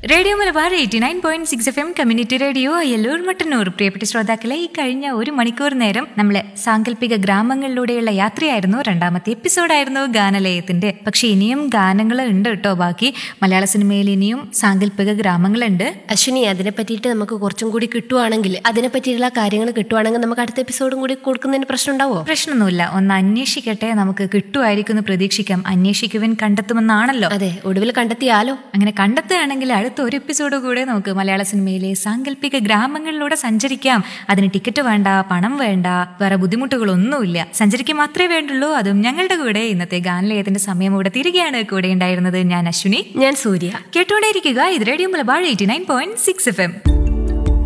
radio Malabar eighty nine point six F M community radio Ayyallur Mattannur പ്രിയപ്പെട്ട ശ്രോതാക്കളെ ഈ കഴിഞ്ഞ ഒരു മണിക്കൂർ നേരം നമ്മളെ സാങ്കല്പിക ഗ്രാമങ്ങളിലൂടെയുള്ള യാത്രയായിരുന്നു രണ്ടാമത്തെ എപ്പിസോഡായിരുന്നു ഗാനലയത്തിന്റെ പക്ഷെ ഇനിയും ഗാനങ്ങൾ ഉണ്ട് കേട്ടോ ബാക്കി മലയാള സിനിമയിൽ ഇനിയും സാങ്കല്പിക ഗ്രാമങ്ങളുണ്ട് അശ്വിനി അതിനെ പറ്റിയിട്ട് നമുക്ക് കുറച്ചും കൂടി കിട്ടുവാണെങ്കിൽ അതിനെ പറ്റിയിട്ടുള്ള കാര്യങ്ങൾ കിട്ടുവാണെങ്കിൽ നമുക്ക് അടുത്ത എപ്പിസോഡും കൂടി കൊടുക്കുന്നതിന് പ്രശ്നം ഉണ്ടാവോ പ്രശ്നമൊന്നുമില്ല ഒന്ന് അന്വേഷിക്കട്ടെ നമുക്ക് കിട്ടുമായിരിക്കും എന്ന് പ്രതീക്ഷിക്കാം അന്വേഷിക്കുവൻ കണ്ടെത്തുമെന്നാണല്ലോ അതെ ഒടുവിൽ കണ്ടെത്തിയാലോ അങ്ങനെ കണ്ടെത്തുകയാണെങ്കിൽ അടുത്ത ഒരു എപ്പിസോഡ് കൂടെ നമുക്ക് മലയാള സിനിമയിലെ സാങ്കല്പിക ഗ്രാമങ്ങളിലൂടെ സഞ്ചരിക്കാം അതിന് ടിക്കറ്റ് വേണ്ട പണം വേണ്ട വേറെ ബുദ്ധിമുട്ടുകളൊന്നുമില്ല സഞ്ചരിക്കാൻ മാത്രമേ വേണ്ടുള്ളൂ അതും ഞങ്ങളുടെ കൂടെ ഇന്നത്തെ ഗാനലയത്തിന്റെ സമയം ഇവിടെ തിരികെയാണ് കൂടെ ഉണ്ടായിരുന്നത് ഞാൻ അശ്വിനി ഞാൻ സൂര്യ കേട്ടുകൊണ്ടേയിരിക്കുക ഇത് radio Malabar eighty nine point six F M